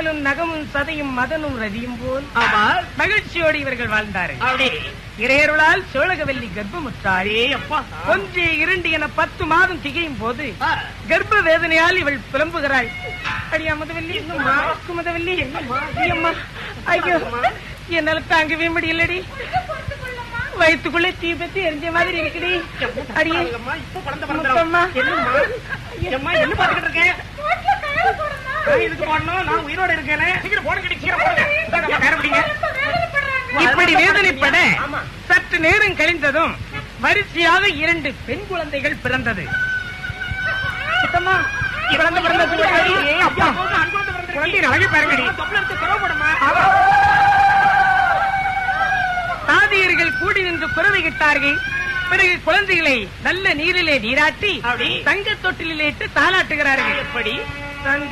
மணலும் நகமும் சதையும் மதனும் ரதியும் போல் ஆமா மகிழ்ச்சியோடு இவர்கள் வாழ்ந்தார்கள் அப்படி இறையருளால் சோழகவல்லி கர்ப்பமுற்றாரே ஏய் அப்பா ஒன்று இரண்டு என பத்து மாதம் திகையும் போது ஆ, கர்ப்ப வேதனையால் இவள் புலம்புகிறாள் அடியா முதவல்லி குமுதவல்லி ஐயம்மா ஐயோ என்னால தாங்கவே முடியலடி வயிற்றுக்குள்ள தீ பத்தி எரிஞ்ச மாதிரி இருக்குடி அடியே அம்மா, இப்ப குழந்தை முத்தம்மா. பிறந்தா என்னம்மா அம்மா என்ன பாத்துக்கிட்டு இருக்கேன் நான் இதுக்கு போடணும் நான் உயிரோட இருக்கேனே சீக்கிரம் போன கட்டி சீக்கிரம் போடுங்க இந்தாங்க, அம்மா, கயிறு பிடிங்க. இப்படி வேதனைப்பட ஆமா. சற்று நேரம் கழிந்ததும் வரிசையாக இரண்டு பெண் குழந்தைகள் பிறந்தது சுத்தமா குழந்தை பிறந்தது ஏய் அப்பா போங்க, ஆண் குழந்தை பிறந்திருக்கு. குழந்தையின் அழகு பாருங்கடி. தொப்புல இருந்து துறவு போடுமா தாதியர்கள் கூடி நின்று குறவையிட்டார்கள் பிறகு குழந்தைகளை நல்ல நீரிலே நீராட்டி அப்படி. தங்க தொட்டிலே இட்டு தாளாட்டுகிறார்கள் எப்படி தந்தி